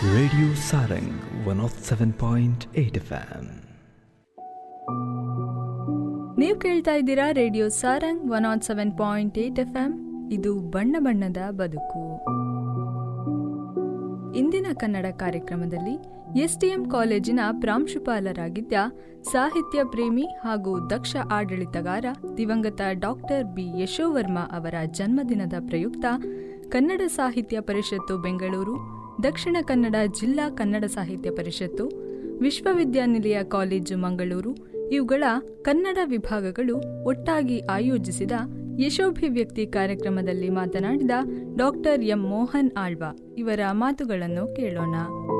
Radio Sarang 107.8 FM. ನೀವು ಕೇಳ್ತಾ ಇದ್ದೀರಾ radio Sarang one on seven point eight F M ಇದು ಬಣ್ಣ ಬಣ್ಣದ ಬದುಕು ಇಂದಿನ ಕನ್ನಡ ಕಾರ್ಯಕ್ರಮದಲ್ಲಿ ಎಸ್ಟಿಎಂ ಕಾಲೇಜಿನ ಪ್ರಾಂಶುಪಾಲರಾಗಿದ್ದ ಸಾಹಿತ್ಯ ಪ್ರೇಮಿ ಹಾಗೂ ದಕ್ಷ ಆಡಳಿತಗಾರ ದಿವಂಗತ ಡಾಕ್ಟರ್ ಬಿ ಯಶೋವರ್ಮ ಅವರ ಜನ್ಮದಿನದ ಪ್ರಯುಕ್ತ ಕನ್ನಡ ಸಾಹಿತ್ಯ ಪರಿಷತ್ತು ಬೆಂಗಳೂರು ದಕ್ಷಿಣ ಕನ್ನಡ ಜಿಲ್ಲಾ ಕನ್ನಡ ಸಾಹಿತ್ಯ ಪರಿಷತ್ತು ವಿಶ್ವವಿದ್ಯಾನಿಲಯ ಕಾಲೇಜು ಮಂಗಳೂರು ಇವುಗಳ ಕನ್ನಡ ವಿಭಾಗಗಳು ಒಟ್ಟಾಗಿ ಆಯೋಜಿಸಿದ ಯಶೋಭಿವ್ಯಕ್ತಿ ಕಾರ್ಯಕ್ರಮದಲ್ಲಿ ಮಾತನಾಡಿದ ಡಾಕ್ಟರ್ ಎಂ ಮೋಹನ್ ಆಳ್ವ ಇವರ ಮಾತುಗಳನ್ನು ಕೇಳೋಣ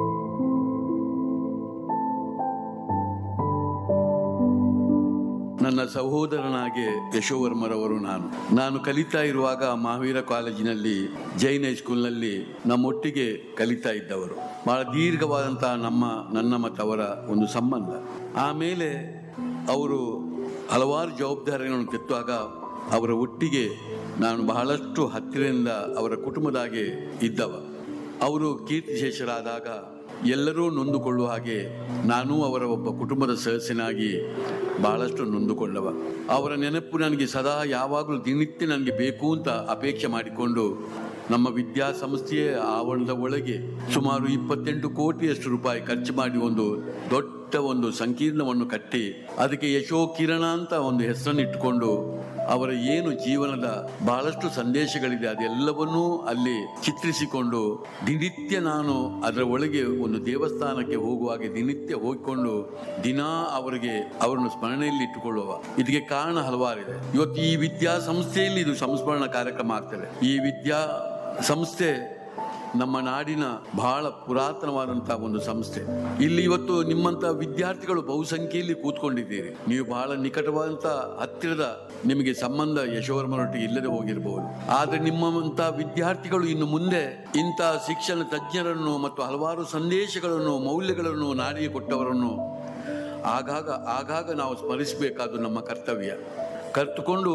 ನನ್ನ ಸಹೋದರನಾಗೆ ಯಶೋವರ್ಮರವರು ನಾನು ನಾನು ಕಲಿತಾ ಇರುವಾಗ ಮಹಾವೀರ ಕಾಲೇಜಿನಲ್ಲಿ ಜೈನ್ ಹೈಸ್ಕೂಲ್ನಲ್ಲಿ ನಮ್ಮೊಟ್ಟಿಗೆ ಕಲಿತಾ ಇದ್ದವರು ಬಹಳ ದೀರ್ಘವಾದಂತಹ ನಮ್ಮ ನನ್ನ ಮತ್ತು ಅವರ ಒಂದು ಸಂಬಂಧ ಆಮೇಲೆ ಅವರು ಹಲವಾರು ಜವಾಬ್ದಾರಿಗಳನ್ನು ತೆತ್ತುವಾಗ ಅವರ ಒಟ್ಟಿಗೆ ನಾನು ಬಹಳಷ್ಟು ಹತ್ತಿರದಿಂದ ಅವರ ಕುಟುಂಬದಾಗೆ ಇದ್ದವ ಅವರು ಕೀರ್ತಿಶೇಷರಾದಾಗ ಎಲ್ಲರೂ ನೊಂದುಕೊಳ್ಳುವ ಹಾಗೆ ನಾನೂ ಅವರ ಒಬ್ಬ ಕುಟುಂಬದ ಸದಸ್ಯನಾಗಿ ಬಹಳಷ್ಟು ನೊಂದುಕೊಂಡವ ಅವರ ನೆನಪು ನನಗೆ ಸದಾ ಯಾವಾಗಲೂ ದಿನನಿತ್ಯ ನನಗೆ ಬೇಕು ಅಂತ ಅಪೇಕ್ಷೆ ಮಾಡಿಕೊಂಡು ನಮ್ಮ ವಿದ್ಯಾಸಂಸ್ಥೆಯ ಆವರಣದ ಒಳಗೆ ಸುಮಾರು ಇಪ್ಪತ್ತೆಂಟು ಕೋಟಿಯಷ್ಟು ರೂಪಾಯಿ ಖರ್ಚು ಮಾಡಿ ಒಂದು ದೊಡ್ಡ ಒಂದು ಸಂಕೀರ್ಣವನ್ನು ಕಟ್ಟಿ ಅದಕ್ಕೆ ಯಶೋ ಕಿರಣ ಅಂತ ಒಂದು ಹೆಸರನ್ನು ಇಟ್ಟುಕೊಂಡು ಅವರ ಏನು ಜೀವನದ ಬಹಳಷ್ಟು ಸಂದೇಶಗಳಿದೆ ಅದೆಲ್ಲವನ್ನೂ ಅಲ್ಲಿ ಚಿತ್ರಿಸಿಕೊಂಡು ದಿನಿತ್ಯ ನಾನು ಅದರ ಒಳಗೆ ಒಂದು ದೇವಸ್ಥಾನಕ್ಕೆ ಹೋಗುವಾಗೆ ದಿನಿತ್ಯ ಹೋಗಿಕೊಂಡು ದಿನಾ ಅವರಿಗೆ ಅವರನ್ನು ಸ್ಮರಣೆಯಲ್ಲಿ ಇಟ್ಟುಕೊಳ್ಳುವ ಇದಕ್ಕೆ ಕಾರಣ ಹಲವಾರಿದೆ ಇವತ್ತು ಈ ವಿದ್ಯಾಸಂಸ್ಥೆಯಲ್ಲಿ ಇದು ಸಂಸ್ಮರಣ ಕಾರ್ಯಕ್ರಮ ಆಗ್ತದೆ ಈ ವಿದ್ಯಾ ಸಂಸ್ಥೆ ನಮ್ಮ ನಾಡಿನ ಬಹಳ ಪುರಾತನವಾದಂತಹ ಒಂದು ಸಂಸ್ಥೆ ಇಲ್ಲಿ ಇವತ್ತು ನಿಮ್ಮಂತ ವಿದ್ಯಾರ್ಥಿಗಳು ಬಹುಸಂಖ್ಯೆಯಲ್ಲಿ ಕೂತ್ಕೊಂಡಿದ್ದೀರಿ ನೀವು ಬಹಳ ನಿಕಟವಾದಂತ ಹತ್ತಿರದ ನಿಮಗೆ ಸಂಬಂಧ ಯಶೋವರ್ಮನೊಟ್ಟಿಗೆ ಇಲ್ಲದೆ ಹೋಗಿರಬಹುದು ಆದ್ರೆ ನಿಮ್ಮಂತ ವಿದ್ಯಾರ್ಥಿಗಳು ಇನ್ನು ಮುಂದೆ ಇಂಥ ಶಿಕ್ಷಣ ತಜ್ಞರನ್ನು ಮತ್ತು ಹಲವಾರು ಸಂದೇಶಗಳನ್ನು ಮೌಲ್ಯಗಳನ್ನು ನಾಡಿಗೆ ಕೊಟ್ಟವರನ್ನು ಆಗಾಗ ಆಗಾಗ ನಾವು ಸ್ಮರಿಸಬೇಕಾದ್ದು ನಮ್ಮ ಕರ್ತವ್ಯ ಕರ್ತುಕೊಂಡು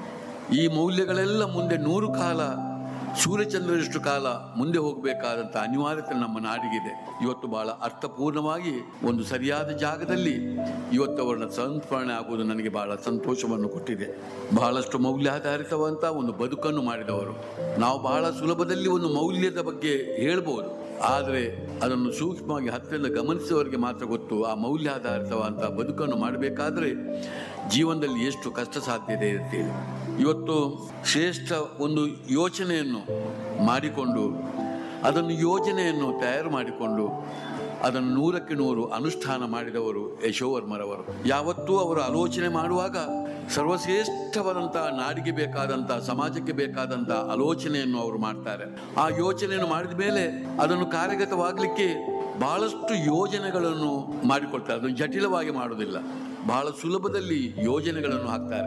ಈ ಮೌಲ್ಯಗಳೆಲ್ಲ ಮುಂದೆ ನೂರು ಕಾಲ ಸೂರ್ಯಚಂದ್ರನಷ್ಟು ಕಾಲ ಮುಂದೆ ಹೋಗಬೇಕಾದಂಥ ಅನಿವಾರ್ಯತೆ ನಮ್ಮ ನಾಡಿಗಿದೆ ಇವತ್ತು ಬಹಳ ಅರ್ಥಪೂರ್ಣವಾಗಿ ಒಂದು ಸರಿಯಾದ ಜಾಗದಲ್ಲಿ ಇವತ್ತು ಅವರನ್ನ ಸಂಸ್ಮರಣೆ ಆಗುವುದು ನನಗೆ ಬಹಳ ಸಂತೋಷವನ್ನು ಕೊಟ್ಟಿದೆ ಬಹಳಷ್ಟು ಮೌಲ್ಯಾಧಾರಿತವಂತ ಒಂದು ಬದುಕನ್ನು ಮಾಡಿದವರು ನಾವು ಬಹಳ ಸುಲಭದಲ್ಲಿ ಒಂದು ಮೌಲ್ಯದ ಬಗ್ಗೆ ಹೇಳ್ಬೋದು ಆದರೆ ಅದನ್ನು ಸೂಕ್ಷ್ಮವಾಗಿ ಹತ್ತಿರದಿಂದ ಗಮನಿಸುವವರಿಗೆ ಮಾತ್ರ ಗೊತ್ತು ಆ ಮೌಲ್ಯಾಧಾರಿತವಂತ ಬದುಕನ್ನು ಮಾಡಬೇಕಾದ್ರೆ ಜೀವನದಲ್ಲಿ ಎಷ್ಟು ಕಷ್ಟ ಸಾಧ್ಯತೆ ಇರ್ತೇವೆ ಇವತ್ತು ಶ್ರೇಷ್ಠ ಒಂದು ಯೋಚನೆಯನ್ನು ಮಾಡಿಕೊಂಡು ಅದನ್ನು ಯೋಜನೆಯನ್ನು ತಯಾರು ಮಾಡಿಕೊಂಡು ಅದನ್ನು ನೂರಕ್ಕೆ ನೂರು ಅನುಷ್ಠಾನ ಮಾಡಿದವರು ಯಶೋವರ್ಮರವರು ಯಾವತ್ತೂ ಅವರು ಆಲೋಚನೆ ಮಾಡುವಾಗ ಸರ್ವಶ್ರೇಷ್ಠವಾದಂತಹ ನಾಡಿಗೆ ಬೇಕಾದಂತಹ ಸಮಾಜಕ್ಕೆ ಬೇಕಾದಂತಹ ಆಲೋಚನೆಯನ್ನು ಅವರು ಮಾಡ್ತಾರೆ ಆ ಯೋಚನೆಯನ್ನು ಮಾಡಿದ ಮೇಲೆ ಅದನ್ನು ಕಾರ್ಯಗತವಾಗಲಿಕ್ಕೆ ಬಹಳಷ್ಟು ಯೋಜನೆಗಳನ್ನು ಮಾಡಿಕೊಡ್ತಾರೆ ಅದನ್ನು ಜಟಿಲವಾಗಿ ಮಾಡುವುದಿಲ್ಲ ಬಹಳ ಸುಲಭದಲ್ಲಿ ಯೋಜನೆಗಳನ್ನು ಹಾಕ್ತಾರೆ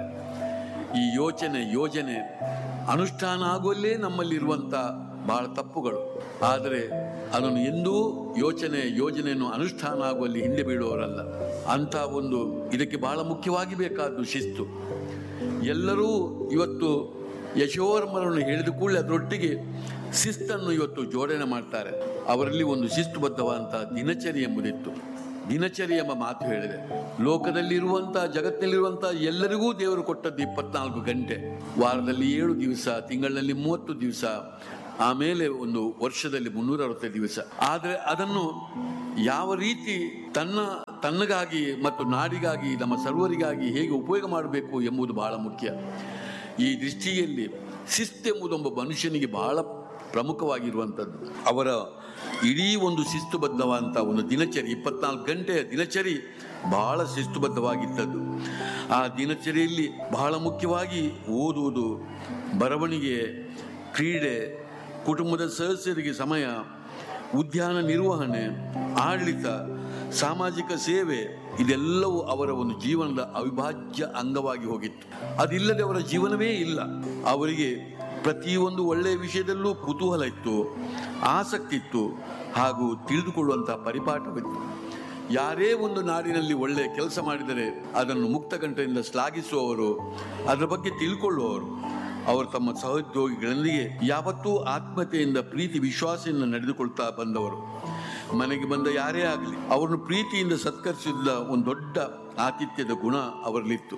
ಈ ಯೋಚನೆ ಯೋಜನೆ ಅನುಷ್ಠಾನ ಆಗುವಲ್ಲೇ ನಮ್ಮಲ್ಲಿರುವಂಥ ಬಹಳ ತಪ್ಪುಗಳು ಆದರೆ ಅದನ್ನು ಎಂದೂ ಯೋಚನೆ ಯೋಜನೆಯನ್ನು ಅನುಷ್ಠಾನ ಆಗುವಲ್ಲಿ ಹಿಂದೆ ಬೀಳುವವರಲ್ಲ ಅಂತ ಒಂದು ಇದಕ್ಕೆ ಬಹಳ ಮುಖ್ಯವಾಗಿ ಬೇಕಾದ್ದು ಶಿಸ್ತು ಎಲ್ಲರೂ ಇವತ್ತು ಯಶೋವರ್ಮರನ್ನು ಹೇಳಿದ ಕೂಡಲೇ ಅದರೊಟ್ಟಿಗೆ ಶಿಸ್ತನ್ನು ಇವತ್ತು ಜೋಡಣೆ ಮಾಡ್ತಾರೆ ಅವರಲ್ಲಿ ಒಂದು ಶಿಸ್ತುಬದ್ಧವಾದಂತಹ ದಿನಚರಿ ಎಂಬುದಿತ್ತು ದಿನಚರಿ ಎಂಬ ಮಾತು ಹೇಳಿದೆ ಲೋಕದಲ್ಲಿರುವಂತಹ ಜಗತ್ತಿನಲ್ಲಿರುವಂತಹ ಎಲ್ಲರಿಗೂ ದೇವರು ಕೊಟ್ಟದ್ದು ಇಪ್ಪತ್ನಾಲ್ಕು ಗಂಟೆ ವಾರದಲ್ಲಿ ಏಳು ದಿವಸ ತಿಂಗಳಲ್ಲಿ ಮೂವತ್ತು ದಿವಸ ಆಮೇಲೆ ಒಂದು ವರ್ಷದಲ್ಲಿ ಮುನ್ನೂರ ಅರವತ್ತೈದು ದಿವಸ ಆದರೆ ಅದನ್ನು ಯಾವ ರೀತಿ ತನ್ನ ತನ್ನಗಾಗಿ ಮತ್ತು ನಾಡಿಗಾಗಿ ನಮ್ಮ ಸರ್ವರಿಗಾಗಿ ಹೇಗೆ ಉಪಯೋಗ ಮಾಡಬೇಕು ಎಂಬುದು ಬಹಳ ಮುಖ್ಯ ಈ ದೃಷ್ಟಿಯಲ್ಲಿ ಶಿಸ್ತೆಂಬುದೊಬ್ಬ ಮನುಷ್ಯನಿಗೆ ಬಹಳ ಪ್ರಮುಖವಾಗಿರುವಂಥದ್ದು ಅವರ ಇಡೀ ಒಂದು ಶಿಸ್ತುಬದ್ಧವಾದಂಥ ಒಂದು ದಿನಚರಿ ಇಪ್ಪತ್ನಾಲ್ಕು ಗಂಟೆಯ ದಿನಚರಿ ಬಹಳ ಶಿಸ್ತುಬದ್ಧವಾಗಿದ್ದದ್ದು ಆ ದಿನಚರಿಯಲ್ಲಿ ಬಹಳ ಮುಖ್ಯವಾಗಿ ಓದುವುದು ಬರವಣಿಗೆ ಕ್ರೀಡೆ ಕುಟುಂಬದ ಸದಸ್ಯರಿಗೆ ಸಮಯ ಉದ್ಯಾನ ನಿರ್ವಹಣೆ ಆಡಳಿತ ಸಾಮಾಜಿಕ ಸೇವೆ ಇದೆಲ್ಲವೂ ಅವರ ಒಂದು ಜೀವನದ ಅವಿಭಾಜ್ಯ ಅಂಗವಾಗಿ ಹೋಗಿತ್ತು ಅದಿಲ್ಲದೆ ಅವರ ಜೀವನವೇ ಇಲ್ಲ ಅವರಿಗೆ ಪ್ರತಿಯೊಂದು ಒಳ್ಳೆಯ ವಿಷಯದಲ್ಲೂ ಕುತೂಹಲ ಇತ್ತು ಆಸಕ್ತಿ ಇತ್ತು ಹಾಗೂ ತಿಳಿದುಕೊಳ್ಳುವಂತಹ ಪರಿಪಾಠವಿತ್ತು ಯಾರೇ ಒಂದು ನಾಡಿನಲ್ಲಿ ಒಳ್ಳೆಯ ಕೆಲಸ ಮಾಡಿದರೆ ಅದನ್ನು ಮುಕ್ತಕಂಠದಿಂದ ಶ್ಲಾಘಿಸುವವರು ಅದರ ಬಗ್ಗೆ ತಿಳ್ಕೊಳ್ಳುವವರು ಅವರು ತಮ್ಮ ಸಹೋದ್ಯೋಗಿಗಳೊಂದಿಗೆ ಯಾವತ್ತೂ ಆತ್ಮೀಯತೆಯಿಂದ ಪ್ರೀತಿ ವಿಶ್ವಾಸದಿಂದ ನಡೆದುಕೊಳ್ತಾ ಬಂದವರು ಮನೆಗೆ ಬಂದ ಯಾರೇ ಆಗಲಿ ಅವರನ್ನು ಪ್ರೀತಿಯಿಂದ ಸತ್ಕರಿಸಿದ ಒಂದು ದೊಡ್ಡ ಆತಿಥ್ಯದ ಗುಣ ಅವರಲ್ಲಿತ್ತು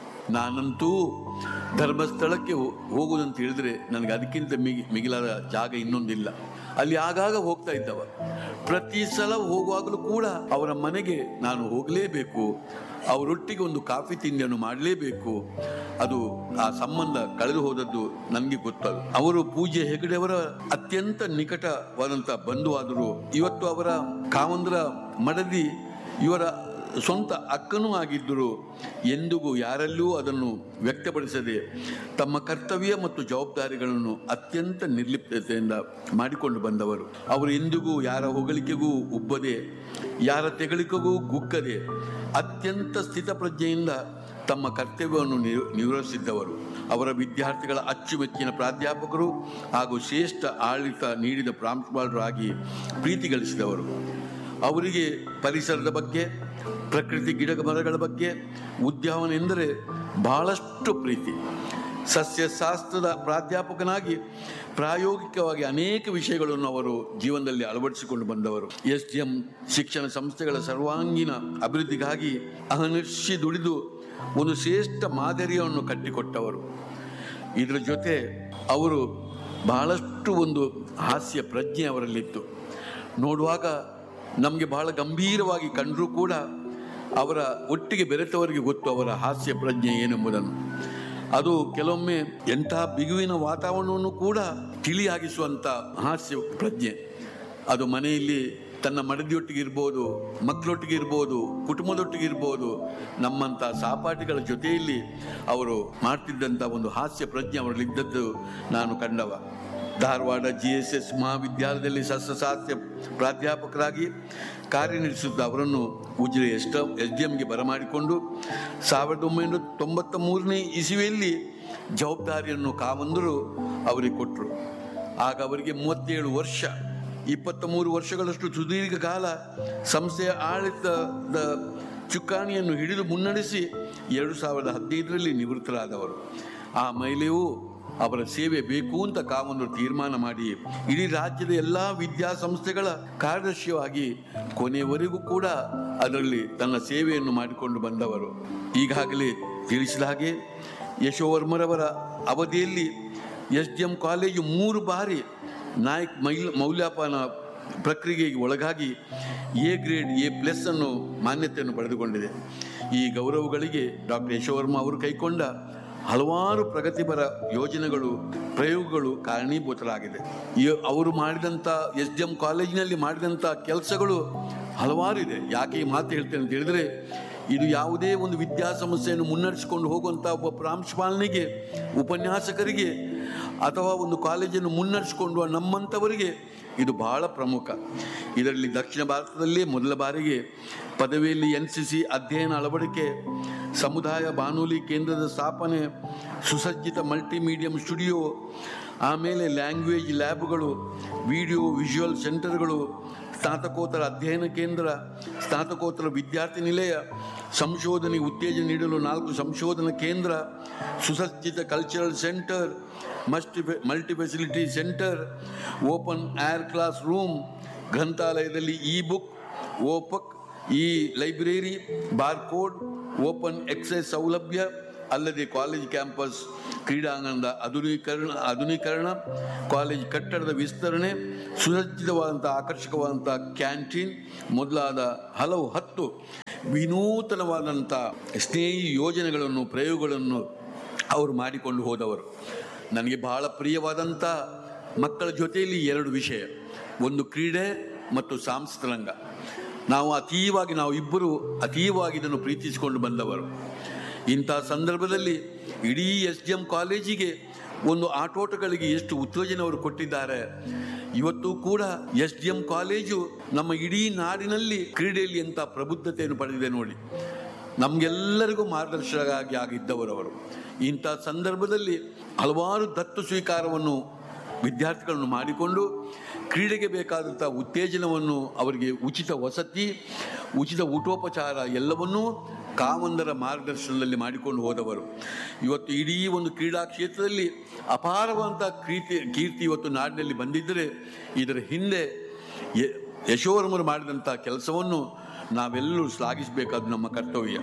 ನಾನಂತೂ ಧರ್ಮಸ್ಥಳಕ್ಕೆ ಹೋ- ಹೋಗುವುದಂತ ಹೇಳಿದ್ರೆ ನನಗೆ ಅದಕ್ಕಿಂತ ಮಿಗಿ ಮಿಗಿಲಾದ ಜಾಗ ಇನ್ನೊಂದಿಲ್ಲ ಅಲ್ಲಿ ಆಗಾಗ ಹೋಗ್ತಾ ಇದ್ದವ ಪ್ರತಿ ಸಲ ಹೋಗುವಾಗಲೂ ಕೂಡ ಅವರ ಮನೆಗೆ ನಾನು ಹೋಗಲೇಬೇಕು ಅವರೊಟ್ಟಿಗೆ ಒಂದು ಕಾಫಿ ತಿಂಡಿಯನ್ನು ಮಾಡಲೇಬೇಕು ಅದು ಆ ಸಂಬಂಧ ಕಳೆದು ಹೋದದ್ದು ನನಗೆ ಗೊತ್ತದು ಅವರು ಪೂಜ್ಯ ಹೆಗಡೆಯವರ ಅತ್ಯಂತ ನಿಕಟವಾದಂಥ ಬಂಧುವಾದರು ಇವತ್ತು ಅವರ ಕಾವಂದ್ರ ಮಡದಿ ಇವರ ಸ್ವಂತ ಅಕ್ಕನೂ ಆಗಿದ್ದರು ಎಂದಿಗೂ ಯಾರಲ್ಲೂ ಅದನ್ನು ವ್ಯಕ್ತಪಡಿಸದೆ ತಮ್ಮ ಕರ್ತವ್ಯ ಮತ್ತು ಜವಾಬ್ದಾರಿಗಳನ್ನು ಅತ್ಯಂತ ನಿರ್ಲಿಪ್ತತೆಯಿಂದ ಮಾಡಿಕೊಂಡು ಬಂದವರು ಅವರು ಎಂದಿಗೂ ಯಾರ ಹೊಗಳಿಕೆಗೂ ಉಬ್ಬದೆ ಯಾರ ತೆಗಳಿಕೆಗೂ ಗುಕ್ಕದೆ ಅತ್ಯಂತ ಸ್ಥಿತಪ್ರಜ್ಞೆಯಿಂದ ತಮ್ಮ ಕರ್ತವ್ಯವನ್ನು ನಿರ್- ನಿರ್ವಹಿಸಿದ್ದವರು ಅವರ ವಿದ್ಯಾರ್ಥಿಗಳ ಅಚ್ಚುಮೆಚ್ಚಿನ ಪ್ರಾಧ್ಯಾಪಕರು ಹಾಗೂ ಶ್ರೇಷ್ಠ ಆಡಳಿತ ನೀಡಿದ ಪ್ರಾಂಶುಪಾಲರು ಆಗಿ ಪ್ರೀತಿ ಗಳಿಸಿದವರು ಅವರಿಗೆ ಪರಿಸರದ ಬಗ್ಗೆ ಪ್ರಕೃತಿ ಗಿಡ ಮರಗಳ ಬಗ್ಗೆ ಉದ್ಯಾನವನ ಎಂದರೆ ಬಹಳಷ್ಟು ಪ್ರೀತಿ ಸಸ್ಯಶಾಸ್ತ್ರದ ಪ್ರಾಧ್ಯಾಪಕನಾಗಿ ಪ್ರಾಯೋಗಿಕವಾಗಿ ಅನೇಕ ವಿಷಯಗಳನ್ನು ಅವರು ಜೀವನದಲ್ಲಿ ಅಳವಡಿಸಿಕೊಂಡು ಬಂದವರು ಎಸ್ ಡಿ ಎಂ ಶಿಕ್ಷಣ ಸಂಸ್ಥೆಗಳ ಸರ್ವಾಂಗೀಣ ಅಭಿವೃದ್ಧಿಗಾಗಿ ಅಹರ್ಷಿ ದುಡಿದು ಒಂದು ಶ್ರೇಷ್ಠ ಮಾದರಿಯನ್ನು ಕಟ್ಟಿಕೊಟ್ಟವರು ಇದರ ಜೊತೆ ಅವರು ಬಹಳಷ್ಟು ಒಂದು ಹಾಸ್ಯ ಪ್ರಜ್ಞೆ ಅವರಲ್ಲಿತ್ತು ನೋಡುವಾಗ ನಮಗೆ ಬಹಳ ಗಂಭೀರವಾಗಿ ಕಂಡರೂ ಕೂಡ ಅವರ ಒಟ್ಟಿಗೆ ಬೆರೆತವರಿಗೆ ಗೊತ್ತು ಅವರ ಹಾಸ್ಯ ಪ್ರಜ್ಞೆ ಏನೆಂಬುದನ್ನು ಅದು ಕೆಲವೊಮ್ಮೆ ಎಂತಹ ಬಿಗುವಿನ ವಾತಾವರಣವನ್ನು ಕೂಡ ತಿಳಿಯಾಗಿಸುವಂಥ ಹಾಸ್ಯ ಪ್ರಜ್ಞೆ ಅದು ಮನೆಯಲ್ಲಿ ತನ್ನ ಮಡದಿಯೊಟ್ಟಿಗೆ ಇರ್ಬೋದು ಮಕ್ಕಳೊಟ್ಟಿಗೆ ಇರ್ಬೋದು ಕುಟುಂಬದೊಟ್ಟಿಗೆ ಇರ್ಬೋದು ನಮ್ಮಂಥ ಸಹಪಾಠಿಗಳ ಜೊತೆಯಲ್ಲಿ ಅವರು ಮಾಡ್ತಿದ್ದಂಥ ಒಂದು ಹಾಸ್ಯ ಪ್ರಜ್ಞೆ ಅವರಲ್ಲಿದ್ದದ್ದು ನಾನು ಕಂಡವ ಧಾರವಾಡ ಜಿ ಎಸ್ ಎಸ್ ಮಹಾವಿದ್ಯಾಲಯದಲ್ಲಿ ಸಸ್ಯಶಾಸ್ತ್ರ ಪ್ರಾಧ್ಯಾಪಕರಾಗಿ ಕಾರ್ಯನಿರ್ವಹಿಸಿದ್ದ ಅವರನ್ನು ಉಜಿರೆ ಎಸ್ ಎಸ್ ಡಿ ಎಂಗೆ ಬರಮಾಡಿಕೊಂಡು ಸಾವಿರದ ಒಂಬೈನೂರ ತೊಂಬತ್ತ ಮೂರನೇ ಇಸುವೆಯಲ್ಲಿ ಜವಾಬ್ದಾರಿಯನ್ನು ಕಾವಂದರು ಅವರಿಗೆ ಕೊಟ್ಟರು ಆಗ ಅವರಿಗೆ ಮೂವತ್ತೇಳು ವರ್ಷ ಇಪ್ಪತ್ತ ಮೂರು ವರ್ಷಗಳಷ್ಟು ಸುದೀರ್ಘ ಕಾಲ ಸಂಸ್ಥೆಯ ಆಡಳಿತದ ಚುಕ್ಕಾಣಿಯನ್ನು ಹಿಡಿದು ಮುನ್ನಡೆಸಿ ಎರಡು ಸಾವಿರದ ಹದಿನೈದರಲ್ಲಿ ನಿವೃತ್ತರಾದವರು ಆ ಮಹಿಳೆಯು ಅವರ ಸೇವೆ ಬೇಕು ಅಂತ ಕಾವಂದರು ತೀರ್ಮಾನ ಮಾಡಿ ಇಡೀ ರಾಜ್ಯದ ಎಲ್ಲ ವಿದ್ಯಾಸಂಸ್ಥೆಗಳ ಕಾರ್ಯದರ್ಶಿಯಾಗಿ ಕೊನೆಯವರೆಗೂ ಕೂಡ ಅದರಲ್ಲಿ ತನ್ನ ಸೇವೆಯನ್ನು ಮಾಡಿಕೊಂಡು ಬಂದವರು ಈಗಾಗಲೇ ತಿಳಿಸಿದ ಹಾಗೆ ಯಶೋವರ್ಮರವರ ಅವಧಿಯಲ್ಲಿ ಎಸ್ ಡಿ ಎಂ ಕಾಲೇಜು ಮೂರು ಬಾರಿ ನಾಯಕ್ ಮೈಲ್ ಮೌಲ್ಯಪಾನ ಪ್ರಕ್ರಿಯೆಗೆ ಒಳಗಾಗಿ ಎ ಗ್ರೇಡ್ ಎ ಪ್ಲಸ್ ಅನ್ನು ಮಾನ್ಯತೆಯನ್ನು ಪಡೆದುಕೊಂಡಿದೆ ಈ ಗೌರವಗಳಿಗೆ ಡಾಕ್ಟರ್ ಯಶೋವರ್ಮ ಅವರು ಕೈಕೊಂಡ ಹಲವಾರು ಪ್ರಗತಿಪರ ಯೋಜನೆಗಳು ಪ್ರಯೋಗಗಳು ಕಾರಣೀಭೂತರಾಗಿದೆ ಈ ಅವರು ಮಾಡಿದಂಥ ಎಸ್ ಡಿ ಎಂ ಕಾಲೇಜಿನಲ್ಲಿ ಮಾಡಿದಂಥ ಕೆಲಸಗಳು ಹಲವಾರು ಇದೆ ಯಾಕೆ ಈ ಮಾತು ಹೇಳ್ತೇನೆ ಅಂತ ಹೇಳಿದ್ರೆ ಇದು ಯಾವುದೇ ಒಂದು ವಿದ್ಯಾಸಂಸ್ಥೆಯನ್ನು ಮುನ್ನಡೆಸಿಕೊಂಡು ಹೋಗುವಂಥ ಒಬ್ಬ ಪ್ರಾಂಶುಪಾಲನಿಗೆ ಉಪನ್ಯಾಸಕರಿಗೆ ಅಥವಾ ಒಂದು ಕಾಲೇಜನ್ನು ಮುನ್ನಡೆಸಿಕೊಂಡು ನಮ್ಮಂಥವರಿಗೆ ಇದು ಬಹಳ ಪ್ರಮುಖ ಇದರಲ್ಲಿ ದಕ್ಷಿಣ ಭಾರತದಲ್ಲಿ ಮೊದಲ ಬಾರಿಗೆ ಪದವಿಯಲ್ಲಿ ಎನ್ ಸಿ ಸಿ ಅಧ್ಯಯನ ಅಳವಡಿಕೆ ಸಮುದಾಯ ಬಾನುಲಿ ಕೇಂದ್ರದ ಸ್ಥಾಪನೆ ಸುಸಜ್ಜಿತ ಮಲ್ಟಿಮೀಡಿಯಂ ಸ್ಟುಡಿಯೋ ಆಮೇಲೆ ಲ್ಯಾಂಗ್ವೇಜ್ ಲ್ಯಾಬ್ಗಳು ವಿಡಿಯೋ ವಿಜುವಲ್ ಸೆಂಟರ್ಗಳು ಸ್ನಾತಕೋತ್ತರ ಅಧ್ಯಯನ ಕೇಂದ್ರ ಸ್ನಾತಕೋತ್ತರ ವಿದ್ಯಾರ್ಥಿ ನಿಲಯ ಸಂಶೋಧನೆ ಉತ್ತೇಜನ ನೀಡಲು ನಾಲ್ಕು ಸಂಶೋಧನಾ ಕೇಂದ್ರ ಸುಸಜ್ಜಿತ cultural centre multi multi facility centre open air classroom ಗ್ರಂಥಾಲಯದಲ್ಲಿ e book OPAC e library barcode open exercise ಸೌಲಭ್ಯ ಅಲ್ಲದೆ ಕಾಲೇಜ್ ಕ್ಯಾಂಪಸ್ ಕ್ರೀಡಾಂಗಣದ ಆಧುನೀಕರಣ ಆಧುನೀಕರಣ ಕಾಲೇಜ್ ಕಟ್ಟಡದ ವಿಸ್ತರಣೆ ಸುಸಜ್ಜಿತವಾದಂಥ ಆಕರ್ಷಕವಾದಂಥ ಕ್ಯಾಂಟೀನ್ ಮೊದಲಾದ ಹಲವು ಹತ್ತು ವಿನೂತನವಾದಂಥ ಸ್ನೇಹಿ ಯೋಜನೆಗಳನ್ನು ಪ್ರಯೋಗಗಳನ್ನು ಅವರು ಮಾಡಿಕೊಂಡು ಹೋದವರು ನನಗೆ ಬಹಳ ಪ್ರಿಯವಾದಂಥ ಮಕ್ಕಳ ಜೊತೆಯಲ್ಲಿ ಎರಡು ವಿಷಯ ಒಂದು ಕ್ರೀಡೆ ಮತ್ತು ಸಾಂಸ್ಕೃತಿಕ ನಾವು ಅತೀವಾಗಿ ನಾವು ಇಬ್ಬರು ಅತೀವಾಗಿ ಇದನ್ನು ಪ್ರೀತಿಸಿಕೊಂಡು ಬಂದವರು ಇಂಥ ಸಂದರ್ಭದಲ್ಲಿ ಇಡೀ ಎಸ್ ಡಿ ಎಂ ಕಾಲೇಜಿಗೆ ಒಂದು ಆಟೋಟಗಳಿಗೆ ಎಷ್ಟು ಉತ್ತೇಜನ ಅವರು ಕೊಟ್ಟಿದ್ದಾರೆ ಇವತ್ತು ಕೂಡ ಎಸ್ ಡಿ ಎಂ ಕಾಲೇಜು ನಮ್ಮ ಇಡೀ ನಾಡಿನಲ್ಲಿ ಕ್ರೀಡೆಯಲ್ಲಿ ಎಂಥ ಪ್ರಬುದ್ಧತೆಯನ್ನು ಪಡೆದಿದೆ ನೋಡಿ ನಮಗೆಲ್ಲರಿಗೂ ಮಾರ್ಗದರ್ಶಕರಾಗಿ ಆಗಿದ್ದವರು ಅವರು ಇಂಥ ಸಂದರ್ಭದಲ್ಲಿ ಹಲವಾರು ದತ್ತು ಸ್ವೀಕಾರವನ್ನು ವಿದ್ಯಾರ್ಥಿಗಳನ್ನು ಮಾಡಿಕೊಂಡು ಕ್ರೀಡೆಗೆ ಬೇಕಾದಂಥ ಉತ್ತೇಜನವನ್ನು ಅವರಿಗೆ ಉಚಿತ ವಸತಿ ಉಚಿತ ಊಟೋಪಚಾರ ಎಲ್ಲವನ್ನೂ ಕಾವಂದರ ಮಾರ್ಗದರ್ಶನದಲ್ಲಿ ಮಾಡಿಕೊಂಡು ಹೋದವರು ಇವತ್ತು ಇಡೀ ಒಂದು ಕ್ರೀಡಾ ಕ್ಷೇತ್ರದಲ್ಲಿ ಅಪಾರವಾದಂಥ ಕೀರ್ತಿ ಕೀರ್ತಿ ಇವತ್ತು ನಾಡಿನಲ್ಲಿ ಬಂದಿದ್ದರೆ ಇದರ ಹಿಂದೆ ಯ- ಯಶೋವರ್ಮರು ಮಾಡಿದಂಥ ಕೆಲಸವನ್ನು ನಾವೆಲ್ಲರೂ ಶ್ಲಾಘಿಸಬೇಕಾದ ನಮ್ಮ ಕರ್ತವ್ಯ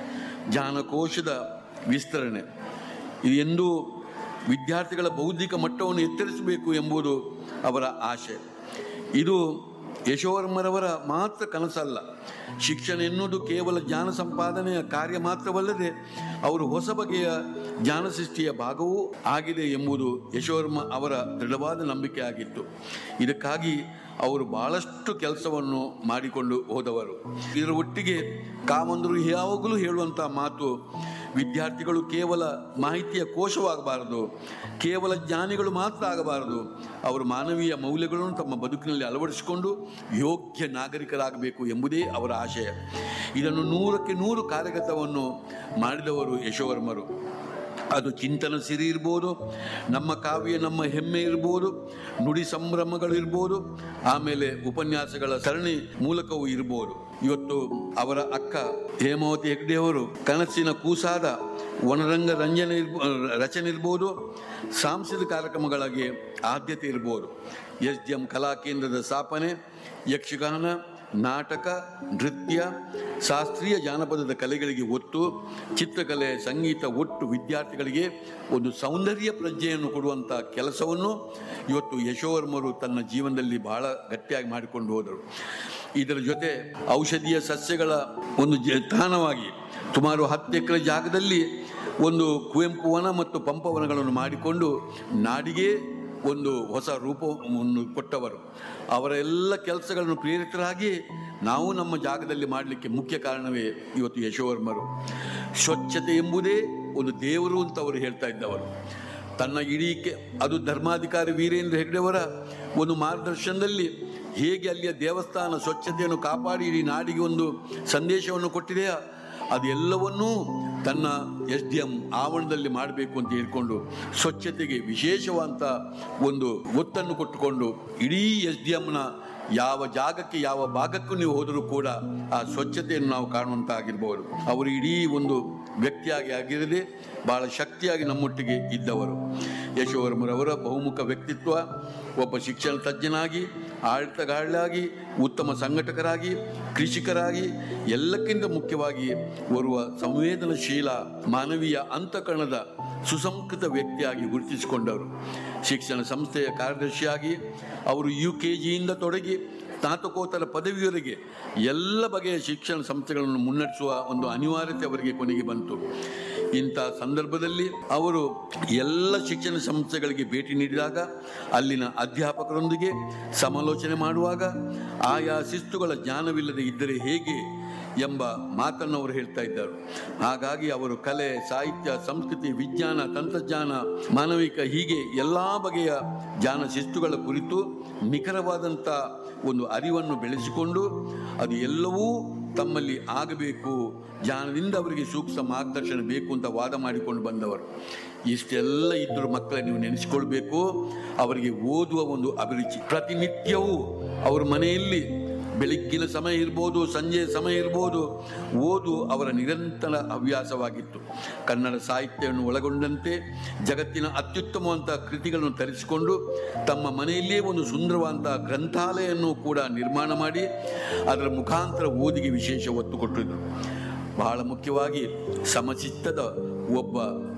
ಜ್ಞಾನಕೋಶದ ವಿಸ್ತರಣೆ ಇದು ಎಂದೂ ವಿದ್ಯಾರ್ಥಿಗಳ ಬೌದ್ಧಿಕ ಮಟ್ಟವನ್ನು ಎತ್ತರಿಸಬೇಕು ಎಂಬುದು ಅವರ ಆಶೆ ಇದು ಯಶೋವರ್ಮರವರ ಮಾತ್ರ ಕನಸಲ್ಲ ಶಿಕ್ಷಣ ಎನ್ನುವುದು ಕೇವಲ ಜ್ಞಾನ ಸಂಪಾದನೆಯ ಕಾರ್ಯ ಮಾತ್ರವಲ್ಲದೆ ಅವರು ಹೊಸ ಬಗೆಯ ಜ್ಞಾನ ಸೃಷ್ಟಿಯ ಭಾಗವೂ ಆಗಿದೆ ಎಂಬುದು ಯಶೋವರ್ಮ ಅವರ ದೃಢವಾದ ನಂಬಿಕೆ ಆಗಿತ್ತು ಇದಕ್ಕಾಗಿ ಅವರು ಬಹಳಷ್ಟು ಕೆಲಸವನ್ನು ಮಾಡಿಕೊಂಡು ಹೋದವರು ಇದರ ಒಟ್ಟಿಗೆ ಕಾಮಂದರು ಯಾವಾಗಲೂ ಹೇಳುವಂಥ ಮಾತು ವಿದ್ಯಾರ್ಥಿಗಳು ಕೇವಲ ಮಾಹಿತಿಯ ಕೋಶವಾಗಬಾರದು ಕೇವಲ ಜ್ಞಾನಿಗಳು ಮಾತ್ರ ಆಗಬಾರದು ಅವರು ಮಾನವೀಯ ಮೌಲ್ಯಗಳನ್ನು ತಮ್ಮ ಬದುಕಿನಲ್ಲಿ ಅಳವಡಿಸಿಕೊಂಡು ಯೋಗ್ಯ ನಾಗರಿಕರಾಗಬೇಕು ಎಂಬುದೇ ಅವರ ಆಶಯ ಇದನ್ನು ನೂರಕ್ಕೆ ನೂರು ಕಾರ್ಯಗತವನ್ನು ಮಾಡಿದವರು ಯಶೋವರ್ಮರು ಅದು ಚಿಂತನ ಸಿರಿ ಇರ್ಬೋದು ನಮ್ಮ ಕಾವ್ಯ ನಮ್ಮ ಹೆಮ್ಮೆ ಇರ್ಬೋದು ನುಡಿ ಸಂಭ್ರಮಗಳಿರ್ಬೋದು ಆಮೇಲೆ ಉಪನ್ಯಾಸಗಳ ಸರಣಿ ಮೂಲಕವೂ ಇರ್ಬೋದು ಇವತ್ತು ಅವರ ಅಕ್ಕ ಹೇಮಾವತಿ ಹೆಗ್ಡೆ ಅವರು ಕನಸಿನ ಕೂಸಾದ ವನರಂಗ ರಂಜನೆ ಇರ್ಬೋ ರಚನೆ ಇರ್ಬೋದು ಸಾಂಸ್ಕೃತಿಕ ಕಾರ್ಯಕ್ರಮಗಳಿಗೆ ಆದ್ಯತೆ ಇರ್ಬೋದು ಎಸ್ ಡಿ ಎಂ ಕಲಾ ಕೇಂದ್ರದ ಸ್ಥಾಪನೆ ಯಕ್ಷಗಾನ ನಾಟಕ ನೃತ್ಯ ಶಾಸ್ತ್ರೀಯ ಜಾನಪದದ ಕಲೆಗಳಿಗೆ ಒತ್ತು ಚಿತ್ರಕಲೆ ಸಂಗೀತ ಒಟ್ಟು ವಿದ್ಯಾರ್ಥಿಗಳಿಗೆ ಒಂದು ಸೌಂದರ್ಯ ಪ್ರಜ್ಞೆಯನ್ನು ಕೊಡುವಂಥ ಕೆಲಸವನ್ನು ಇವತ್ತು ಯಶೋವರ್ಮರು ತನ್ನ ಜೀವನದಲ್ಲಿ ಬಹಳ ಗಟ್ಟಿಯಾಗಿ ಮಾಡಿಕೊಂಡು ಹೋದರು ಇದರ ಜೊತೆ ಔಷಧೀಯ ಸಸ್ಯಗಳ ಒಂದು ಜ ತಾಣವಾಗಿ ಸುಮಾರು ಹತ್ತು ಎಕರೆ ಜಾಗದಲ್ಲಿ ಒಂದು ಕುವೆಂಪು ವನ ಮತ್ತು ಪಂಪವನಗಳನ್ನು ಮಾಡಿಕೊಂಡು ನಾಡಿಗೆ ಒಂದು ಹೊಸ ರೂಪವನ್ನು ಕೊಟ್ಟವರು ಅವರ ಎಲ್ಲ ಕೆಲಸಗಳನ್ನು ಪ್ರೇರಿತರಾಗಿ ನಾವು ನಮ್ಮ ಜಾಗದಲ್ಲಿ ಮಾಡಲಿಕ್ಕೆ ಮುಖ್ಯ ಕಾರಣವೇ ಇವತ್ತು ಯಶೋವರ್ಮರು ಸ್ವಚ್ಛತೆ ಎಂಬುದೇ ಒಂದು ದೇವರು ಅಂತ ಅವರು ಹೇಳ್ತಾ ಇದ್ದವರು ತನ್ನ ಇಡೀ ಕೆ- ಅದು ಧರ್ಮಾಧಿಕಾರಿ ವೀರೇಂದ್ರ ಹೆಗ್ಡೆಯವರ ಒಂದು ಮಾರ್ಗದರ್ಶನದಲ್ಲಿ ಹೇಗೆ ಅಲ್ಲಿಯ ದೇವಸ್ಥಾನ ಸ್ವಚ್ಛತೆಯನ್ನು ಕಾಪಾಡಿ ಇಡೀ ನಾಡಿಗೆ ಒಂದು ಸಂದೇಶವನ್ನು ಕೊಟ್ಟಿದೆಯಾ ಅದು ಎಲ್ಲವನ್ನೂ ತನ್ನ ಎಸ್ ಡಿ ಎಂ ಆವರಣದಲ್ಲಿ ಮಾಡಬೇಕು ಅಂತ ಹೇಳ್ಕೊಂಡು ಸ್ವಚ್ಛತೆಗೆ ವಿಶೇಷವಾದಂಥ ಒಂದು ಒತ್ತನ್ನು ಕೊಟ್ಟುಕೊಂಡು ಇಡೀ ಎಸ್ ಡಿ ಎಂನ ಯಾವ ಜಾಗಕ್ಕೆ ಯಾವ ಭಾಗಕ್ಕೂ ನೀವು ಹೋದರೂ ಕೂಡ ಆ ಸ್ವಚ್ಛತೆಯನ್ನು ನಾವು ಕಾಣುವಂತಾಗಿರ್ಬೋದು ಅವರು ಇಡೀ ಒಂದು ವ್ಯಕ್ತಿಯಾಗಿ ಆಗಿರದೆ ಬಹಳ ಶಕ್ತಿಯಾಗಿ ನಮ್ಮೊಟ್ಟಿಗೆ ಇದ್ದವರು ಯಶೋವರ್ಮರವರ ಬಹುಮುಖ ವ್ಯಕ್ತಿತ್ವ ಒಬ್ಬ ಶಿಕ್ಷಣ ತಜ್ಞನಾಗಿ ಆಡಳಿತಗಾರರಾಗಿ ಉತ್ತಮ ಸಂಘಟಕರಾಗಿ ಕೃಷಿಕರಾಗಿ ಎಲ್ಲಕ್ಕಿಂತ ಮುಖ್ಯವಾಗಿ ಓರ್ವ ಸಂವೇದನಶೀಲ ಮಾನವೀಯ ಅಂತಃಕರಣದ ಸುಸಂಸ್ಕೃತ ವ್ಯಕ್ತಿಯಾಗಿ ಗುರುತಿಸಿಕೊಂಡವರು ಶಿಕ್ಷಣ ಸಂಸ್ಥೆಯ ಕಾರ್ಯದರ್ಶಿಯಾಗಿ ಅವರು ಯು ಕೆ ಜಿಯಿಂದ ತೊಡಗಿ ಸ್ನಾತಕೋತ್ತರ ಪದವಿಯವರೆಗೆ ಎಲ್ಲ ಬಗೆಯ ಶಿಕ್ಷಣ ಸಂಸ್ಥೆಗಳನ್ನು ಮುನ್ನಡೆಸುವ ಒಂದು ಅನಿವಾರ್ಯತೆ ಅವರಿಗೆ ಕೊನೆಗೆ ಬಂತು ಇಂಥ ಸಂದರ್ಭದಲ್ಲಿ ಅವರು ಎಲ್ಲ ಶಿಕ್ಷಣ ಸಂಸ್ಥೆಗಳಿಗೆ ಭೇಟಿ ನೀಡಿದಾಗ ಅಲ್ಲಿನ ಅಧ್ಯಾಪಕರೊಂದಿಗೆ ಸಮಾಲೋಚನೆ ಮಾಡುವಾಗ ಆಯಾ ಶಿಸ್ತುಗಳ ಜ್ಞಾನವಿಲ್ಲದೆ ಇದ್ದರೆ ಹೇಗೆ ಎಂಬ ಮಾತನ್ನು ಅವರು ಹೇಳ್ತಾ ಇದ್ದರು ಹಾಗಾಗಿ ಅವರು ಕಲೆ ಸಾಹಿತ್ಯ ಸಂಸ್ಕೃತಿ ವಿಜ್ಞಾನ ತಂತ್ರಜ್ಞಾನ ಮಾನವಿಕ ಹೀಗೆ ಎಲ್ಲ ಬಗೆಯ ಜ್ಞಾನ ಶಿಸ್ತುಗಳ ಕುರಿತು ನಿಖರವಾದಂಥ ಒಂದು ಅರಿವನ್ನು ಬೆಳೆಸಿಕೊಂಡು ಅದು ಎಲ್ಲವೂ ತಮ್ಮಲ್ಲಿ ಆಗಬೇಕು ಜ್ಞಾನದಿಂದ ಅವರಿಗೆ ಸೂಕ್ಷ್ಮ ಮಾರ್ಗದರ್ಶನ ಬೇಕು ಅಂತ ವಾದ ಮಾಡಿಕೊಂಡು ಬಂದವರು ಇಷ್ಟೆಲ್ಲ ಇದ್ದರೂ ಮಕ್ಕಳ ನೀವು ನೆನೆಸಿಕೊಳ್ಬೇಕು ಅವರಿಗೆ ಓದುವ ಒಂದು ಅಭಿರುಚಿ ಪ್ರತಿನಿತ್ಯವೂ ಅವ್ರ ಮನೆಯಲ್ಲಿ ಬೆಳಗ್ಗಿನ ಸಮಯ ಇರ್ಬೋದು ಸಂಜೆಯ ಸಮಯ ಇರ್ಬೋದು ಓದು ಅವರ ನಿರಂತರ ಹವ್ಯಾಸವಾಗಿತ್ತು ಕನ್ನಡ ಸಾಹಿತ್ಯವನ್ನು ಒಳಗೊಂಡಂತೆ ಜಗತ್ತಿನ ಅತ್ಯುತ್ತಮವಂಥ ಕೃತಿಗಳನ್ನು ತರಿಸಿಕೊಂಡು ತಮ್ಮ ಮನೆಯಲ್ಲಿಯೇ ಒಂದು ಸುಂದರವಾದಂಥ ಗ್ರಂಥಾಲಯನ್ನು ಕೂಡ ನಿರ್ಮಾಣ ಮಾಡಿ ಅದರ ಮುಖಾಂತರ ಓದಿಗೆ ವಿಶೇಷ ಒತ್ತು ಕೊಟ್ಟಿದ್ದರು ಬಹಳ ಮುಖ್ಯವಾಗಿ ಸಮಚಿತ್ತದ ಒಬ್ಬ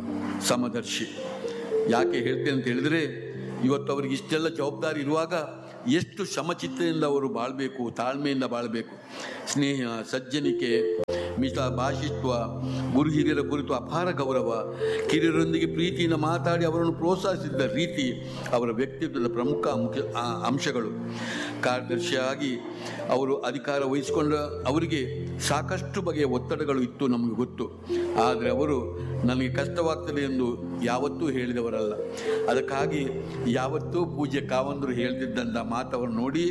ಸಮದರ್ಶಿ ಯಾಕೆ ಹೇಳ್ತೇನೆ ಅಂತ ಹೇಳಿದರೆ ಇವತ್ತು ಅವರಿಗೆ ಇಷ್ಟೆಲ್ಲ ಜವಾಬ್ದಾರಿ ಇರುವಾಗ ಎಷ್ಟು ಸಮಚಿತ್ತದಿಂದ ಅವರು ಬಾಳಬೇಕು ತಾಳ್ಮೆಯಿಂದ ಬಾಳಬೇಕು ಸ್ನೇಹ ಸಜ್ಜನಿಕೆ ಮಿತ ಭಾಷಿತ್ವ ಗುರು ಹಿರಿಯರ ಕುರಿತು ಅಪಾರ ಗೌರವ ಕಿರಿಯರೊಂದಿಗೆ ಪ್ರೀತಿಯಿಂದ ಮಾತಾಡಿ ಅವರನ್ನು ಪ್ರೋತ್ಸಾಹಿಸಿದ್ದ ರೀತಿ ಅವರ ವ್ಯಕ್ತಿತ್ವದ ಪ್ರಮುಖ ಮುಖ್ಯ ಆ, ಅಂಶಗಳು ಕಾರ್ಯದರ್ಶಿಯಾಗಿ ಅವರು ಅಧಿಕಾರ ವಹಿಸಿಕೊಂಡ ಅವರಿಗೆ ಸಾಕಷ್ಟು ಬಗೆಯ ಒತ್ತಡಗಳು ಇತ್ತು ನಮಗೆ ಗೊತ್ತು ಆದರೆ ಅವರು ನನಗೆ ಕಷ್ಟವಾಗ್ತದೆ ಎಂದು ಯಾವತ್ತೂ ಹೇಳಿದವರಲ್ಲ ಅದಕ್ಕಾಗಿ ಯಾವತ್ತೂ ಪೂಜ್ಯ ಕಾವಂದರು ಹೇಳ್ತಿದ್ದಂಥ ಮಾತವನ್ನು ನೋಡಿ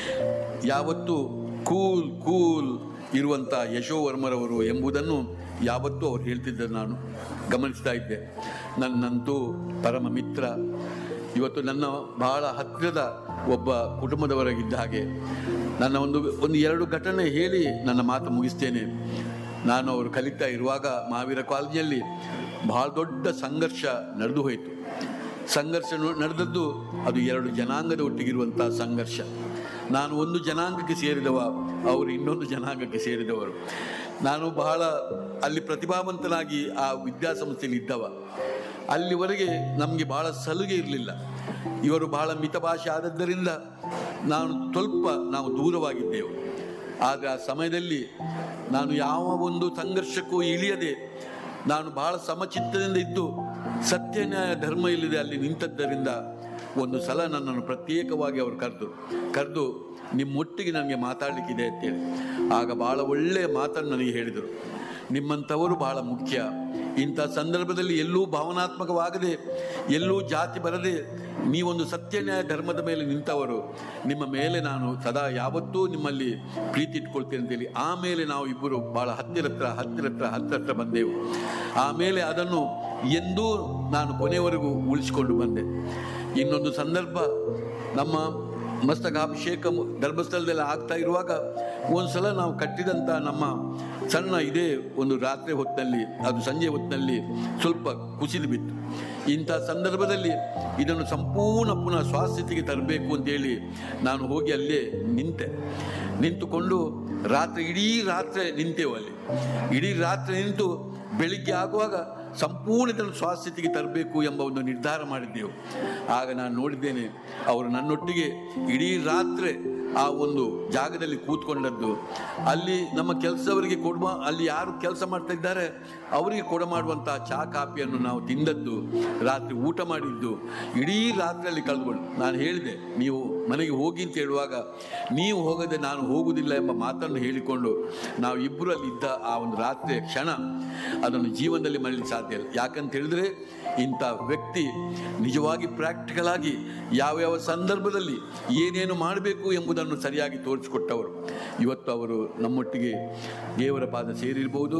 ಯಾವತ್ತೂ ಕೂಲ್ ಕೂಲ್ ಇರುವಂಥ ಯಶೋವರ್ಮರವರು ಎಂಬುದನ್ನು ಯಾವತ್ತೂ ಅವ್ರು ಹೇಳ್ತಿದ್ದರು ನಾನು ಗಮನಿಸ್ತಾ ಇದ್ದೆ ನನ್ನಂತೂ ಪರಮ ಮಿತ್ರ ಇವತ್ತು ನನ್ನ ಬಹಳ ಹತ್ತಿರದ ಒಬ್ಬ ಕುಟುಂಬದವರಾಗಿದ್ದ ಹಾಗೆ ನನ್ನ ಒಂದು ಒಂದು ಎರಡು ಘಟನೆ ಹೇಳಿ ನನ್ನ ಮಾತು ಮುಗಿಸ್ತೇನೆ ನಾನು ಅವರು ಕಲಿತಾ ಇರುವಾಗ ಮಹಾವೀರ ಕಾಲೇಜಿನಲ್ಲಿ ಬಹಳ ದೊಡ್ಡ ಸಂಘರ್ಷ ನಡೆದು ಹೋಯಿತು ಸಂಘರ್ಷ ನೊ- ನಡೆದದ್ದು ಅದು ಎರಡು ಜನಾಂಗದ ಒಟ್ಟಿಗಿರುವಂಥ ಸಂಘರ್ಷ ನಾನು ಒಂದು ಜನಾಂಗಕ್ಕೆ ಸೇರಿದವ ಅವರು ಇನ್ನೊಂದು ಜನಾಂಗಕ್ಕೆ ಸೇರಿದವರು ನಾನು ಬಹಳ ಅಲ್ಲಿ ಪ್ರತಿಭಾವಂತನಾಗಿ ಆ ವಿದ್ಯಾಸಂಸ್ಥೆಯಲ್ಲಿ ಇದ್ದವ ಅಲ್ಲಿವರೆಗೆ ನಮಗೆ ಬಹಳ ಸಲುಗೆ ಇರಲಿಲ್ಲ ಇವರು ಬಹಳ ಮಿತಭಾಷೆ ಆದದ್ದರಿಂದ ನಾನು ಸ್ವಲ್ಪ ನಾವು ದೂರವಾಗಿದ್ದೆವು ಆದರೆ ಆ ಸಮಯದಲ್ಲಿ ನಾನು ಯಾವ ಒಂದು ಸಂಘರ್ಷಕ್ಕೂ ಇಳಿಯದೆ ನಾನು ಬಹಳ ಸಮಚಿತ್ತದಿಂದ ಇದ್ದು ಸತ್ಯ ನ್ಯಾಯ ಧರ್ಮ ಇಲ್ಲದೆ ಅಲ್ಲಿ ನಿಂತದ್ದರಿಂದ ಒಂದು ಸಲ ನನ್ನನ್ನು ಪ್ರತ್ಯೇಕವಾಗಿ ಅವರು ಕರೆದು ಕರೆದು ನಿಮ್ಮೊಟ್ಟಿಗೆ ನನಗೆ ಮಾತಾಡಲಿಕ್ಕಿದೆ ಅಂತೇಳಿ ಆಗ ಬಹಳ ಒಳ್ಳೆಯ ಮಾತನ್ನು ನನಗೆ ಹೇಳಿದರು ನಿಮ್ಮಂಥವರು ಬಹಳ ಮುಖ್ಯ ಇಂಥ ಸಂದರ್ಭದಲ್ಲಿ ಎಲ್ಲೂ ಭಾವನಾತ್ಮಕವಾಗದೆ ಎಲ್ಲೂ ಜಾತಿ ಬರದೆ ನೀವೊಂದು ಸತ್ಯ ನ್ಯಾಯ ಧರ್ಮದ ಮೇಲೆ ನಿಂತವರು ನಿಮ್ಮ ಮೇಲೆ ನಾನು ಸದಾ ಯಾವತ್ತೂ ನಿಮ್ಮಲ್ಲಿ ಪ್ರೀತಿ ಇಟ್ಕೊಳ್ತೇನೆ ಅಂತೇಳಿ ಆಮೇಲೆ ನಾವು ಇಬ್ಬರು ಬಹಳ ಹತ್ತಿರ ಹತ್ರ ಹತ್ತಿರ ಹತ್ರ ಹತ್ತಿರ ಹತ್ರ ಬಂದೆವು ಆಮೇಲೆ ಅದನ್ನು ಎಂದೂ ನಾನು ಕೊನೆಯವರೆಗೂ ಉಳಿಸಿಕೊಂಡು ಬಂದೆ ಇನ್ನೊಂದು ಸಂದರ್ಭ ನಮ್ಮ ಮಸ್ತಕಾಭಿಷೇಕ ಧರ್ಮಸ್ಥಳದಲ್ಲಿ ಆಗ್ತಾ ಇರುವಾಗ ಒಂದ್ಸಲ ನಾವು ಕಟ್ಟಿದಂಥ ನಮ್ಮ ಸಣ್ಣ ಇದೇ ಒಂದು ರಾತ್ರಿ ಹೊತ್ತಿನಲ್ಲಿ ಅದು ಸಂಜೆ ಹೊತ್ತಿನಲ್ಲಿ ಸ್ವಲ್ಪ ಕುಸಿದು ಬಿತ್ತು ಇಂಥ ಸಂದರ್ಭದಲ್ಲಿ ಇದನ್ನು ಸಂಪೂರ್ಣ ಪುನಃ ಸ್ವಾಸ್ಥಿತಿಗೆ ತರಬೇಕು ಅಂತೇಳಿ ನಾನು ಹೋಗಿ ಅಲ್ಲೇ ನಿಂತೆ ನಿಂತುಕೊಂಡು ರಾತ್ರಿ ಇಡೀ ರಾತ್ರಿ ನಿಂತೆವು ಅಲ್ಲಿ ಇಡೀ ರಾತ್ರಿ ನಿಂತು ಬೆಳಿಗ್ಗೆ ಆಗುವಾಗ ಸಂಪೂರ್ಣ ಇದನ್ನು ಸ್ವಾಸ್ಥಿತಿಗೆ ತರಬೇಕು ಎಂಬ ಒಂದು ನಿರ್ಧಾರ ಮಾಡಿದ್ದೆವು ಆಗ ನಾನು ನೋಡಿದ್ದೇನೆ ಅವರು ನನ್ನೊಟ್ಟಿಗೆ ಇಡೀ ರಾತ್ರಿ ಆ ಒಂದು ಜಾಗದಲ್ಲಿ ಕೂತ್ಕೊಂಡದ್ದು ಅಲ್ಲಿ ನಮ್ಮ ಕೆಲಸದವರಿಗೆ ಕೊಡುವ ಅಲ್ಲಿ ಯಾರು ಕೆಲಸ ಮಾಡ್ತಾ ಇದ್ದಾರೆ ಅವರಿಗೆ ಕೊಡ ಮಾಡುವಂತಹ ಚಹಾ ಕಾಫಿಯನ್ನು ನಾವು ತಿಂದದ್ದು ರಾತ್ರಿ ಊಟ ಮಾಡಿದ್ದು ಇಡೀ ರಾತ್ರಿಯಲ್ಲಿ ಕಳೆದುಕೊಂಡು ನಾನು ಹೇಳಿದೆ ನೀವು ಮನೆಗೆ ಹೋಗಿ ಅಂತ ಹೇಳುವಾಗ ನೀವು ಹೋಗದೆ ನಾನು ಹೋಗುವುದಿಲ್ಲ ಎಂಬ ಮಾತನ್ನು ಹೇಳಿಕೊಂಡು ನಾವು ಇಬ್ಬರು ಅಲ್ಲಿ ಇದ್ದ ಆ ಒಂದು ರಾತ್ರಿಯ ಕ್ಷಣ ಅದನ್ನು ಜೀವನದಲ್ಲಿ ಮರಳಿ ಸಾಧ್ಯ ಇಲ್ಲ ಯಾಕಂತ ಹೇಳಿದ್ರೆ ಇಂಥ ವ್ಯಕ್ತಿ ನಿಜವಾಗಿ ಪ್ರಾಕ್ಟಿಕಲ್ ಆಗಿ ಯಾವ್ಯಾವ ಸಂದರ್ಭದಲ್ಲಿ ಏನೇನು ಮಾಡಬೇಕು ಎಂಬುದನ್ನು ಸರಿಯಾಗಿ ತೋರಿಸಿಕೊಟ್ಟವರು ಇವತ್ತು ಅವರು ನಮ್ಮೊಟ್ಟಿಗೆ ದೇವರ ಪಾದ ಸೇರಿರ್ಬೋದು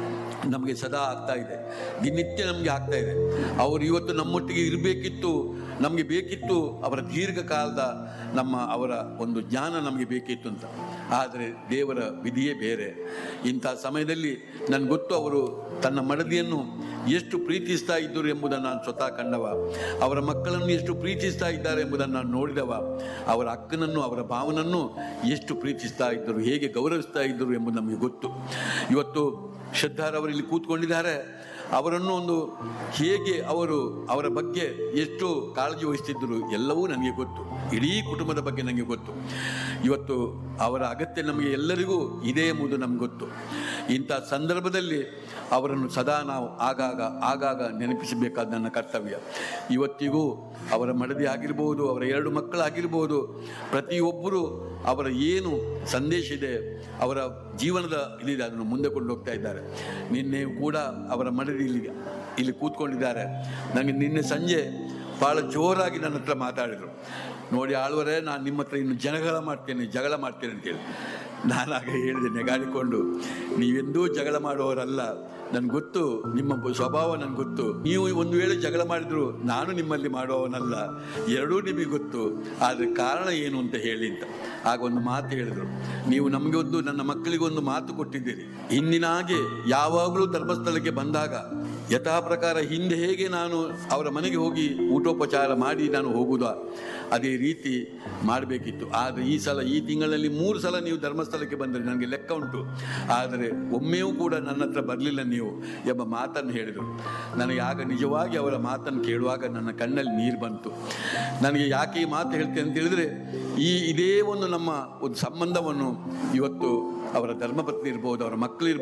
ನಮಗೆ ಸದಾ ಆಗ್ತಾ ಇದೆ ದಿನನಿತ್ಯ ನಮಗೆ ಆಗ್ತಾ ಇದೆ ಅವರು ಇವತ್ತು ನಮ್ಮೊಟ್ಟಿಗೆ ಇರಬೇಕಿತ್ತು ನಮಗೆ ಬೇಕಿತ್ತು ಅವರ ದೀರ್ಘಕಾಲದ ನಮ್ಮ ಅವರ ಒಂದು ಜ್ಞಾನ ನಮಗೆ ಬೇಕಿತ್ತು ಅಂತ ಆದರೆ ದೇವರ ವಿಧಿಯೇ ಬೇರೆ ಇಂಥ ಸಮಯದಲ್ಲಿ ನನಗೆ ಗೊತ್ತು ಅವರು ತನ್ನ ಮಡದಿಯನ್ನು ಎಷ್ಟು ಪ್ರೀತಿಸ್ತಾ ಇದ್ದರು ಎಂಬುದನ್ನು ನಾನು ಸ್ವತಃ ಕಂಡವ ಅವರ ಮಕ್ಕಳನ್ನು ಎಷ್ಟು ಪ್ರೀತಿಸ್ತಾ ಇದ್ದಾರೆ ಎಂಬುದನ್ನು ನಾನು ನೋಡಿದವ ಅವರ ಅಕ್ಕನನ್ನು ಅವರ ಭಾವನನ್ನು ಎಷ್ಟು ಪ್ರೀತಿಸ್ತಾ ಇದ್ದರು ಹೇಗೆ ಗೌರವಿಸ್ತಾ ಇದ್ದರು ಎಂಬುದು ನಮಗೆ ಗೊತ್ತು ಇವತ್ತು ಶ್ರದ್ಧಾರವರು ಇಲ್ಲಿ ಕೂತ್ಕೊಂಡಿದ್ದಾರೆ ಅವರನ್ನು ಒಂದು ಹೇಗೆ ಅವರು ಅವರ ಬಗ್ಗೆ ಎಷ್ಟು ಕಾಳಜಿ ವಹಿಸ್ತಿದ್ದರು ಎಲ್ಲವೂ ನನಗೆ ಗೊತ್ತು ಇಡೀ ಕುಟುಂಬದ ಬಗ್ಗೆ ನನಗೆ ಗೊತ್ತು ಇವತ್ತು ಅವರ ಅಗತ್ಯ ನಮಗೆ ಎಲ್ಲರಿಗೂ ಇದೆ ಎಂಬುದು ನಮ್ಗೆ ಗೊತ್ತು ಇಂಥ ಸಂದರ್ಭದಲ್ಲಿ ಅವರನ್ನು ಸದಾ ನಾವು ಆಗಾಗ ಆಗಾಗ ನೆನಪಿಸಬೇಕಾದ ನನ್ನ ಕರ್ತವ್ಯ ಇವತ್ತಿಗೂ ಅವರ ಮಡದಿ ಆಗಿರ್ಬೋದು ಅವರ ಎರಡು ಮಕ್ಕಳಾಗಿರ್ಬೋದು ಪ್ರತಿಯೊಬ್ಬರು ಅವರ ಏನು ಸಂದೇಶ ಇದೆ ಅವರ ಜೀವನದ ಇದಿದೆ ಅದನ್ನು ಮುಂದೆ ಕೊಂಡು ಹೋಗ್ತಾ ಇದ್ದಾರೆ ನಿನ್ನೆ ಕೂಡ ಅವರ ಮಡದಿ ಇಲ್ಲಿ ಇಲ್ಲಿ ಕೂತ್ಕೊಂಡಿದ್ದಾರೆ ನನಗೆ ನಿನ್ನೆ ಸಂಜೆ ಭಾಳ ಜೋರಾಗಿ ನನ್ನ ಹತ್ರ ಮಾತಾಡಿದರು ನೋಡಿ ಆಳ್ವರೇ ನಾನು ನಿಮ್ಮ ಹತ್ರ ಇನ್ನು ಜನಗಳ ಮಾಡ್ತೇನೆ ಜಗಳ ಮಾಡ್ತೇನೆ ಅಂತೇಳಿ ನಾನಾಗ ಹೇಳಿದೆ ನೆಗಾಡಿಕೊಂಡು ನೀವೆಂದೂ ಜಗಳ ಮಾಡುವವರಲ್ಲ ನನ್ಗೆ ಗೊತ್ತು ನಿಮ್ಮ ಬ- ಸ್ವಭಾವ ನನ್ಗೆ ಗೊತ್ತು ನೀವು ಒಂದು ವೇಳೆ ಜಗಳ ಮಾಡಿದ್ರು ನಾನು ನಿಮ್ಮಲ್ಲಿ ಮಾಡುವವನಲ್ಲ ಎರಡೂ ನಿಮಗೆ ಗೊತ್ತು ಆದರೆ ಕಾರಣ ಏನು ಅಂತ ಹೇಳಿ ಅಂತ ಆಗ ಒಂದು ಮಾತು ಹೇಳಿದರು ನೀವು ನಮಗೆ ಒಂದು ನನ್ನ ಮಕ್ಕಳಿಗೆ ಒಂದು ಮಾತು ಕೊಟ್ಟಿದ್ದೀರಿ ಹಿಂದಿನ ಹಾಗೆ ಯಾವಾಗಲೂ ಧರ್ಮಸ್ಥಳಕ್ಕೆ ಬಂದಾಗ ಯಥಾ ಪ್ರಕಾರ ಹಿಂದೆ ಹೇಗೆ ನಾನು ಅವರ ಮನೆಗೆ ಹೋಗಿ ಊಟೋಪಚಾರ ಮಾಡಿ ನಾನು ಹೋಗುವುದ ಅದೇ ರೀತಿ ಮಾಡಬೇಕಿತ್ತು ಆದರೆ ಈ ಸಲ ಈ ತಿಂಗಳಲ್ಲಿ ಮೂರು ಸಲ ನೀವು ಧರ್ಮಸ್ಥಳಕ್ಕೆ ಬಂದರೆ ನನಗೆ ಲೆಕ್ಕ ಉಂಟು ಆದರೆ ಒಮ್ಮೆಯೂ ಕೂಡ ನನ್ನ ಹತ್ರ ಬರಲಿಲ್ಲ ನೀವು ಎಂಬ ಮಾತನ್ನು ಹೇಳಿದರು ನನಗೆ ಆಗ ನಿಜವಾಗಿ ಅವರ ಮಾತನ್ನು ಕೇಳುವಾಗ ನನ್ನ ಕಣ್ಣಲ್ಲಿ ನೀರು ಬಂತು ನನಗೆ ಯಾಕೆ ಈ ಮಾತು ಹೇಳ್ತೇನೆ ಅಂತ ಹೇಳಿದ್ರೆ ಈ ಇದೇ ಒಂದು ನಮ್ಮ ಒಂದು ಸಂಬಂಧವನ್ನು ಇವತ್ತು ಅವರ ಧರ್ಮಪತ್ನಿ ಇರ್ಬೋದು ಅವರ ಮಕ್ಕಳು